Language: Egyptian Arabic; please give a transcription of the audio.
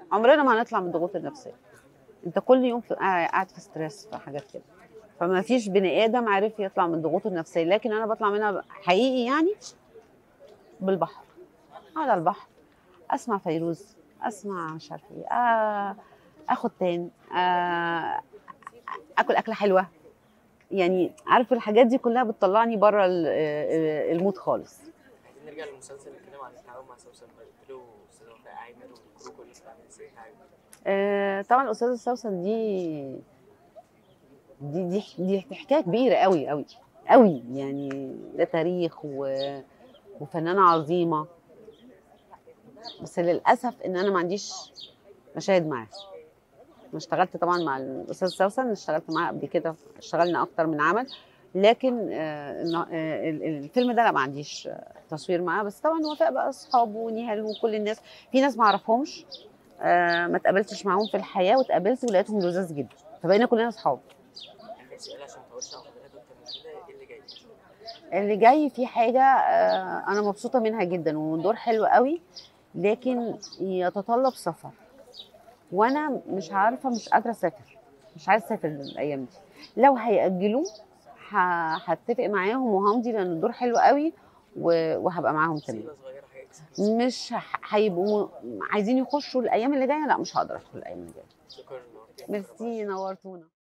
عمرنا ما هنطلع من الضغوط النفسيه انت كل يوم في قاعد في ستريس في حاجات كده فما فيش بني ادم عارف يطلع من ضغوطه النفسيه لكن انا بطلع منها حقيقي يعني بالبحر على البحر اسمع فيروز اسمع مش عارفه ايه آه اخد تان آه اكل اكله حلوه يعني عارف الحاجات دي كلها بتطلعني بره المود خالص عايزين نرجع للمسلسل نتكلم عن التعاون مع سوسن قلت له استاذ وفاء عامر والكرو كله بتعمل ازاي حاجه آه طبعا الاستاذه سوسن دي دي دي دي حكايه كبيره قوي قوي قوي يعني ده تاريخ و... وفنانه عظيمه بس للاسف ان انا ما عنديش مشاهد معاه انا اشتغلت طبعا مع الاستاذ سوسن اشتغلت معاه قبل كده اشتغلنا اكتر من عمل لكن آه آه الفيلم ده لا ما عنديش تصوير معاه بس طبعا وفاء بقى اصحابه ونهال وكل الناس في ناس ما اعرفهمش آه ما اتقابلتش معاهم في الحياه واتقابلت ولقيتهم لذاذ جدا فبقينا كلنا اصحاب عندي سؤال عشان توسع حضرتك اكتر من كده ايه اللي جاي؟ اللي جاي في حاجه آه انا مبسوطه منها جدا ودور حلو قوي لكن يتطلب سفر وانا مش عارفه مش قادره اسافر مش عايزه اسافر الايام دي لو هيأجلوه هتفق معاهم وهمضي لان الدور حلو قوي وهبقى معاهم تاني صغيره حاجه مش هيبقوا عايزين يخشوا الايام اللي جايه لا مش هقدر ادخل الايام اللي جايه شكرا ميرسي نورتونا